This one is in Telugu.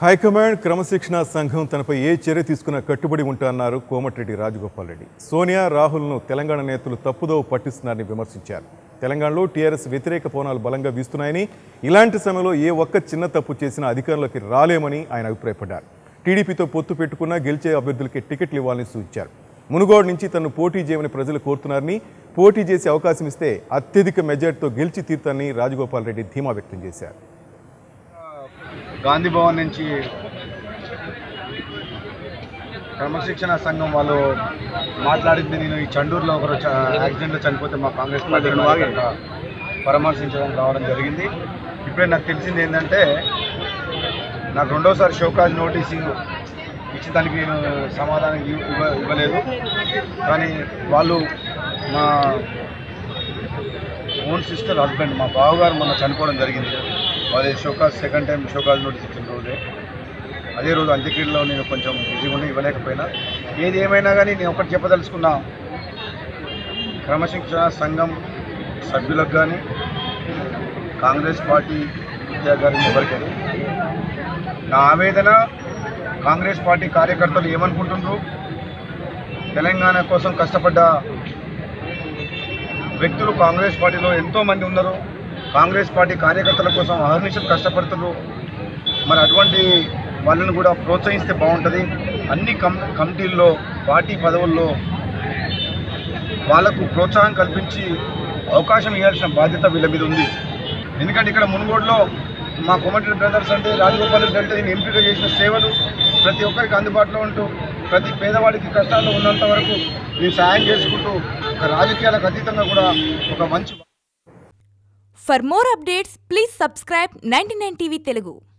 హైకమాండ్ క్రమశిక్షణ సంఘం తనపై ఏ చర్య తీసుకున్నా కట్టుబడి ఉంటారన్నారు కోమటిరెడ్డి రాజగోపాల్ రెడ్డి సోనియా రాహుల్ను తెలంగాణ నేతలు తప్పుదోవ పట్టిస్తున్నారని విమర్శించారు తెలంగాణలో టీఆర్ఎస్ వ్యతిరేక పోనాలు బలంగా వీస్తున్నాయని ఇలాంటి సమయంలో ఏ ఒక్క చిన్న తప్పు చేసినా అధికారంలోకి రాలేమని ఆయన అభిప్రాయపడ్డారు టీడీపీతో పొత్తు పెట్టుకున్నా గెలిచే అభ్యర్థులకి టికెట్లు ఇవ్వాలని సూచించారు మునుగోడు నుంచి తనను పోటీ చేయమని ప్రజలు కోరుతున్నారని పోటీ చేసే అవకాశం ఇస్తే అత్యధిక మెజార్టీతో గెలిచి తీరుతానని రాజగోపాల్ రెడ్డి ధీమా వ్యక్తం చేశారు గాంధీ భవన్ నుంచి క్రమశిక్షణ సంఘం వాళ్ళు మాట్లాడింది నేను ఈ చండూరులో ఒకరు చ- యాక్సిడెంట్లో చనిపోతే మా కాంగ్రెస్ పార్టీ నాయకులు పరామర్శించడానికి రావడం జరిగింది ఇప్పుడే నాకు తెలిసింది ఏంటంటే నాకు రెండోసారి షోకాజ్ నోటీసు ఇచ్చి దానికి నేను సమాధానం ఇవ్వ- ఇవ్వ- ఇవ్వలేదు కానీ వాళ్ళు మా ఓన్ సిస్టర్ హస్బెండ్ మా బావగారు మొన్న చనిపోవడం జరిగింది వాళ్ళ show cause second time show cause notice ఇచ్చిన రోజే అదే రోజు అంత్యక్రియలో నేను కొంచెం బిజీగా ఉండి ఇవ్వలేకపోయినా ఏది ఏమైనా కానీ నేను ఒకటి చెప్పదలుచుకున్నా క్రమశిక్షణ సంఘం సభ్యులకు కానీ కాంగ్రెస్ పార్టీ గారి ఎవరికైనా నా ఆవేదన కాంగ్రెస్ పార్టీ కార్యకర్తలు ఏమనుకుంటున్నారు తెలంగాణ కోసం కష్టపడ్డ వ్యక్తులు కాంగ్రెస్ పార్టీలో ఎంతో మంది ఉన్నారు కాంగ్రెస్ పార్టీ కార్యకర్తల కోసం అహర్నిశలు కష్టపడుతున్నారు మరి అటువంటి వాళ్ళని కూడా ప్రోత్సహిస్తే బాగుంటుంది అన్ని కమ్ కమిటీల్లో పార్టీ పదవుల్లో వాళ్ళకు ప్రోత్సాహం కల్పించి అవకాశం ఇవ్వాల్సిన బాధ్యత వీళ్ళ మీద ఉంది ఎందుకంటే ఇక్కడ మునుగోడులో మా కోమటి బ్రదర్స్ అంటే రాజగోపాల్ రెడ్డి అంటే నేను ఎంపిక చేసిన సేవలు ప్రతి ఒక్కరికి అందుబాటులో ఉంటూ ప్రతి పేదవాడికి కష్టాల్లో ఉన్నంత వరకు నేను సాయం చేసుకుంటూ ఒక రాజకీయాలకు అతీతంగా కూడా ఒక మంచి For more updates, please subscribe 99 TV Telugu.